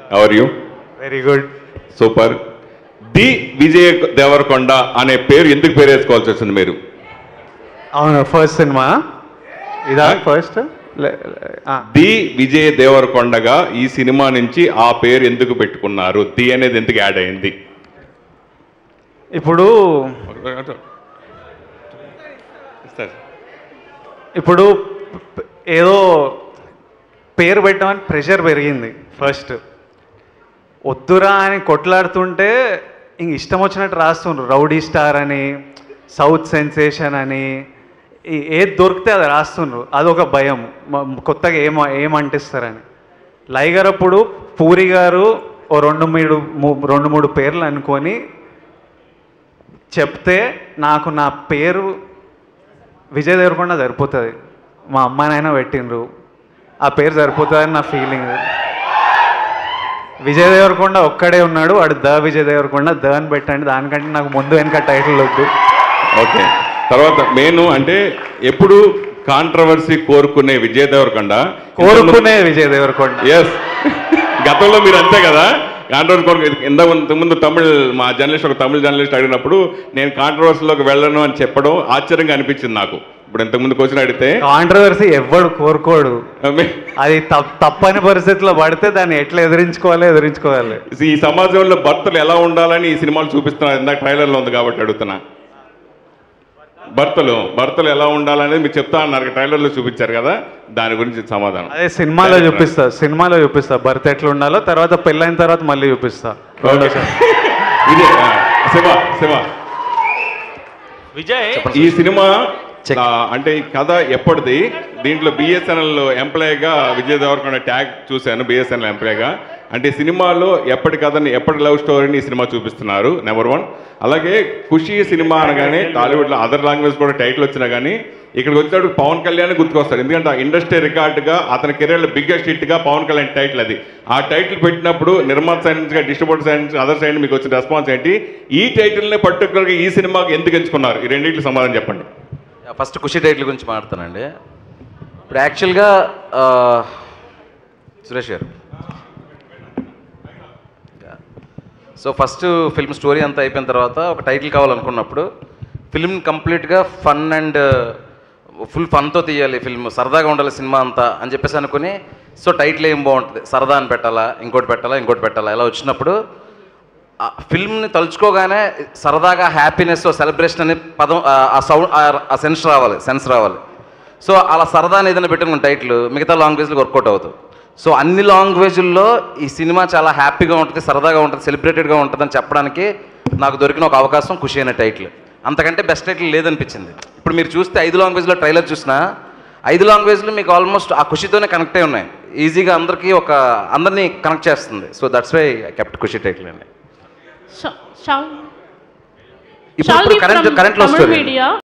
Hour you very good super the Vijay Devarakonda అనే పేరు ఎందుకు పేరు వేసుకోవాల్సి వచ్చింది మీరు అవును ఫస్ట్ సినిమా ఇదా ఫస్ట్ ది విజయ్ దేవరకొండగా ఈ సినిమా నుంచి ఆ పేరు ఎందుకు పెట్టుకున్నారు ది అనేది ఎందుకు యాడ్ అయింది ఇప్పుడు ఇప్పుడు ప- ఏదో పేరు పెట్టమని ప్రెషర్ పెరిగింది ఫస్ట్ వద్దురా అని కొట్లాడుతుంటే ఇంక ఇష్టం వచ్చినట్టు రాస్తుండ్రు రౌడీ స్టార్ అని సౌత్ సెన్సేషన్ అని ఈ- ఏది దొరికితే అది రాస్తుండ్రు అదొక భయం మ- కొత్తగా ఏం ఏం అంటిస్తారని లైగర్ అప్పుడు పూరి గారు ఓ రెండు మూడు ము- రెండు మూడు పేర్లు అనుకొని చెప్తే నాకు నా పేరు విజయ్ దేవరకొండ సరిపోతుంది మా అమ్మాయినైనా పెట్టిండ్రు ఆ పేరు సరిపోతుందని నా ఫీలింగ్ విజయ్ దేవరకొండ ఒక్కడే ఉన్నాడు వాడు ద విజయ్ దేవరకొండ ద అని పెట్టండి దానికంటే నాకు ముందు వెనక టైటిల్ వద్దు ఓకే తర్వాత మెయిన్ అంటే ఎప్పుడు కాంట్రవర్సీ కోరుకునే విజయ్ దేవరకొండ కోరుకునే విజయ్ దేవరకొండ ఎస్ గతంలో మీరు అంతే కదా కాంట్రవర్సీ కోరుకు ఇంత ముందు తమిళ్ మా జర్నలిస్ట్ ఒక తమిళ జర్నలిస్ట్ అడిగినప్పుడు నేను కాంట్రవర్సీలోకి వెళ్ళను అని చెప్పడం ఆశ్చర్యంగా అనిపించింది నాకు ఇప్పుడు ఇంతకుముందు క్వశ్చన్ అడిగితే కాంట్రవర్సీ ఎవ్వడు కోరుకోడు అది తప్- తప్పని పరిస్థితిలో పడితే దాన్ని ఎట్లా ఎదిరించుకోవాలి ఎదిరించుకోవాలి ఈ సమాజంలో భర్తలు ఎలా ఉండాలని ఈ సినిమాలు చూపిస్తున్నారు ఇందాక ట్రైలర్లో ఉంది కాబట్టి అడుగుతున్నా భర్తలు భర్తలు ఎలా ఉండాలనేది మీరు చెప్తా అన్నారు ట్రైలర్లో చూపించారు కదా దాని గురించి సమాధానం అదే సినిమాలో చూపిస్తా సినిమాలో చూపిస్తా భర్త ఎట్లా ఉండాలో తర్వాత పెళ్ళైన తర్వాత మళ్ళీ చూపిస్తా రెండోసారి. ఇదే ఆ, శివ శివ విజయ్ ఈ సినిమా ఆ, అంటే ఈ కథ ఎప్పటిది దీంట్లో బిఎస్ఎన్ఎల్ ఎంప్లాయీగా విజయ్ దేవరకొండ ట్యాగ్ చూశాను బిఎస్ఎన్ఎల్ ఎంప్లాయీగా అంటే సినిమాలో ఎప్పటి కథని ఎప్పటి లవ్ స్టోరీని ఈ సినిమా చూపిస్తున్నారు నెంబర్ వన్ అలాగే ఖుషి సినిమా అనగానే టాలీవుడ్లో అదర్ లాంగ్వేజ్ కూడా టైటిల్ వచ్చినా కానీ ఇక్కడికి వచ్చేటప్పుడు పవన్ కళ్యాణ్ గుర్తుకొస్తాడు ఎందుకంటే ఆ ఇండస్ట్రీ రికార్డుగా అతని కెరీర్లో బిగ్గెస్ట్ హిట్గా పవన్ కళ్యాణ్ టైటిల్ అది ఆ టైటిల్ పెట్టినప్పుడు నిర్మాత సైడ్ నుంచి డిస్ట్రిబ్యూటర్ సైడ్ నుంచి అదర్ సైడ్ మీకు వచ్చిన రెస్పాన్స్ ఏంటి ఈ టైటిల్ని పర్టికులర్గా ఈ సినిమాకి ఎందుకు ఎంచుకున్నారు ఈ రెండింటికి సమాధానం చెప్పండి ఫస్ట్ ఖుషి టైటిల్ గురించి మాట్లాడతానండి ఇప్పుడు యాక్చువల్గా ఆ, సురేష్ గారు సో ఫస్ట్ ఫిల్మ్ స్టోరీ అంతా అయిపోయిన తర్వాత ఒక టైటిల్ కావాలనుకున్నప్పుడు ఫిల్మ్ కంప్లీట్గా ఫన్ అండ్ ఫుల్ ఫన్తో తీయాలి ఫిల్మ్ సరదాగా ఉండాలి సినిమా అంతా అని చెప్పేసి అనుకుని సో టైటిల్ ఏం బాగుంటుంది సరదా అని పెట్టాలా ఇంకోటి పెట్టాలా ఇంకోటి పెట్టాలా ఇలా వచ్చినప్పుడు ఆ ఫిల్మ్ని తలుచుకోగానే సరదాగా హ్యాపీనెస్ సెలబ్రేషన్ అనే పదం ఆ- ఆ సౌండ్ ఆ సెన్స్ రావాలి సెన్స్ రావాలి సో అలా సరదా అని ఏదైనా పెట్టుకున్న టైటిల్ మిగతా లాంగ్వేజ్లో వర్కౌట్ అవుతుంది సో అన్ని లాంగ్వేజ్ల్లో ఈ సినిమా చాలా హ్యాపీగా ఉంటుంది సరదాగా ఉంటుంది సెలబ్రేటెడ్గా ఉంటుంది అని చెప్పడానికి నాకు దొరికిన ఒక అవకాశం ఖుషి అనే టైటిల్ అంతకంటే బెస్ట్ టైటిల్ లేదనిపించింది ఇప్పుడు మీరు చూస్తే ఐదు లాంగ్వేజ్లో ట్రైలర్ చూసినా ఐదు లాంగ్వేజ్లు మీకు ఆల్మోస్ట్ ఆ ఖుషితోనే కనెక్ట్ అయి ఉన్నాయి ఈజీగా అందరికీ ఒక అందరినీ కనెక్ట్ చేస్తుంది so that's why kept Kushi title అండి Shall, shall, ఇప్పుడు shall ఇప్పుడు we కరెంట్ from కరెంట్లో Tamil స్టోరీ media